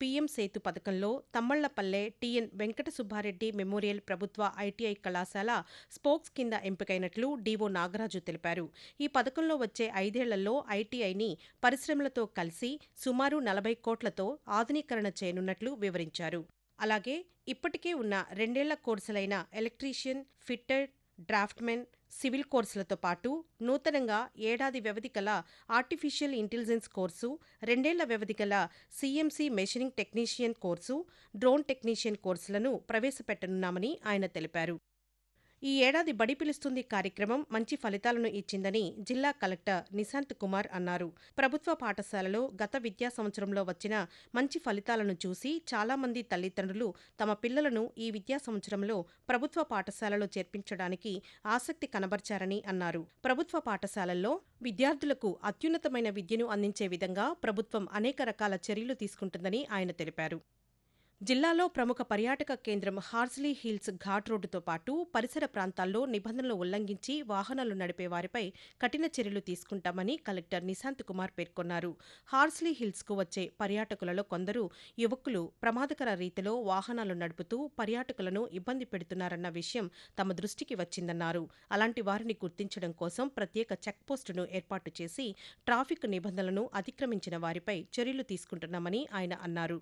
PM Setu పథకంలో Tammallapalle TN Venkata Subbareddy memorial ప్రభుత్వ ITI కళాశాల స్పోక్స్ కింద ఎంపికైనట్లు డీవో నాగరాజు తెలిపారు ఈ పథకంలో వచ్చే ఐదేళ్లలో ఐటీఐని పరిశ్రమలతో కలిసి సుమారు నలభై కోట్లతో ఆధునీకరణ చేయనున్నట్లు వివరించారు అలాగే ఇప్పటికే ఉన్న రెండేళ్ల కోర్సులైన ఎలక్ట్రీషియన్ ఫిట్టర్ డ్రాఫ్ట్మెన్ సివిల్ కోర్సులతో పాటు నూతనంగా ఏడాది వ్యవధి గల ఆర్టిఫిషియల్ ఇంటెలిజెన్స్ కోర్సు రెండేళ్ల వ్యవధి గల CNC machining technician course drone technician కోర్సులను ప్రవేశపెట్టనున్నామని ఆయన తెలిపారు ఈ ఏడాది బడి పిలుస్తుంది కార్యక్రమం మంచి ఫలితాలను ఇచ్చిందని జిల్లా కలెక్టర్ నిశాంత్ కుమార్ అన్నారు ప్రభుత్వ పాఠశాలలో గత విద్యా సంవత్సరంలో వచ్చిన మంచి ఫలితాలను చూసి చాలామంది తల్లిదండ్రులు తమ పిల్లలను ఈ విద్యా సంవత్సరంలో ప్రభుత్వ పాఠశాలలో చేర్పించడానికి ఆసక్తి కనబర్చారని అన్నారు ప్రభుత్వ పాఠశాలల్లో విద్యార్థులకు అత్యున్నతమైన విద్యను అందించే విధంగా ప్రభుత్వం అనేక రకాల చర్యలు తీసుకుంటుందని ఆయన తెలిపారు జిల్లాలో ప్రముఖ పర్యాటక కేంద్రం హార్స్లీ హిల్స్ ఘాట్ రోడ్డుతో పాటు పరిసర ప్రాంతాల్లో నిబంధనలు ఉల్లంఘించి వాహనాలు నడిపే వారిపై కఠిన చర్యలు తీసుకుంటామని కలెక్టర్ నిశాంత్ కుమార్ పేర్కొన్నారు హార్స్లీ హిల్స్కు వచ్చే పర్యాటకులలో కొందరు యువకులు ప్రమాదకర రీతిలో వాహనాలు నడుపుతూ పర్యాటకులను ఇబ్బంది పెడుతున్నారన్న విషయం తమ దృష్టికి వచ్చిందన్నారు అలాంటి వారిని గుర్తించడం కోసం ప్రత్యేక చెక్పోస్టును ఏర్పాటు చేసి ట్రాఫిక్ నిబంధనలను అతిక్రమించిన వారిపై చర్యలు తీసుకుంటున్నామని ఆయన అన్నారు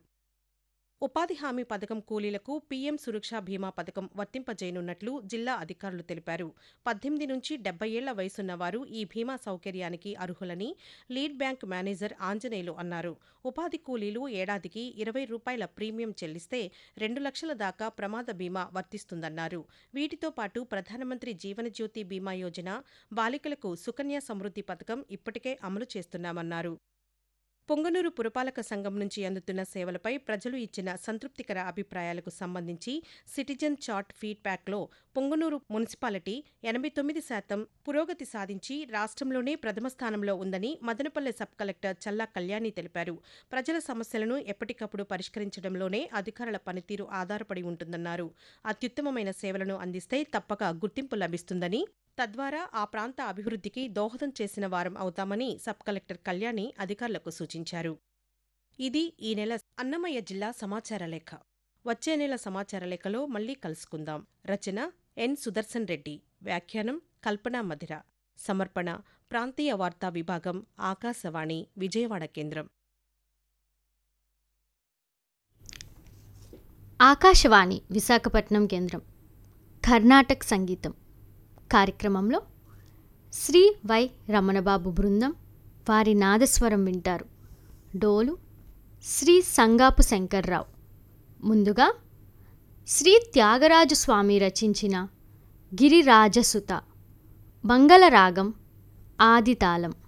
ఉపాధి హామీ పథకం కూలీలకు పీఎం సురక్ష బీమా పథకం వర్తింపజేయనున్నట్లు జిల్లా అధికారులు తెలిపారు పద్దెనిమిది నుంచి డెబ్బై ఏళ్ల వయసున్న వారు ఈ బీమా సౌకర్యానికి అర్హులని లీడ్ బ్యాంక్ మేనేజర్ ఆంజనేయులు అన్నారు ఉపాధి కూలీలు ఏడాదికి ఇరవై రూపాయల ప్రీమియం చెల్లిస్తే రెండు లక్షల దాకా ప్రమాద బీమా వర్తిస్తుందన్నారు వీటితో పాటు ప్రధానమంత్రి జీవనజ్యోతి బీమా యోజన బాలికలకు సుకన్య సమృద్ధి పథకం ఇప్పటికే అమలు చేస్తున్నామన్నారు పొంగనూరు పురపాలక సంఘం నుంచి అందుతున్న సేవలపై ప్రజలు ఇచ్చిన సంతృప్తికర అభిప్రాయాలకు సంబంధించి సిటిజన్ చార్ట్ ఫీడ్బ్యాక్లో పొంగనూరు మున్సిపాలిటీ ఎనభై తొమ్మిది శాతం పురోగతి సాధించి రాష్ట్రంలోనే ప్రథమ స్థానంలో ఉందని మదనపల్లె సబ్ కలెక్టర్ చల్లా కళ్యాణి తెలిపారు ప్రజల సమస్యలను ఎప్పటికప్పుడు పరిష్కరించడంలోనే అధికారుల పనితీరు ఆధారపడి ఉంటుందన్నారు అత్యుత్తమమైన సేవలను అందిస్తే తప్పక గుర్తింపు లభిస్తుందని తద్వారా ఆ ప్రాంత అభివృద్ధికి దోహదం చేసిన వారం అవుతామని సబ్ కలెక్టర్ కళ్యాణి అధికారులకు సూచించారు ఇది ఈ నెల అన్నమయ్య జిల్లా సమాచార లేఖ వచ్చే నెల సమాచార లేఖలో మళ్లీ కలుసుకుందాం రచన ఎన్ సుదర్శన్ రెడ్డి వ్యాఖ్యానం కల్పనా మధిర సమర్పణ ప్రాంతీయ వార్తా విభాగం ఆకాశవాణి విజయవాడ కేంద్రం ఆకాశవాణి విశాఖపట్నం కేంద్రం కర్ణాటక సంగీతం కార్యక్రమంలో శ్రీ వై రమణబాబు బృందం వారి నాదస్వరం వింటారు డోలు శ్రీ సంగాపు శంకర్రావు ముందుగా శ్రీ త్యాగరాజు స్వామి రచించిన గిరిరాజసుత మంగళరాగం ఆదితాళం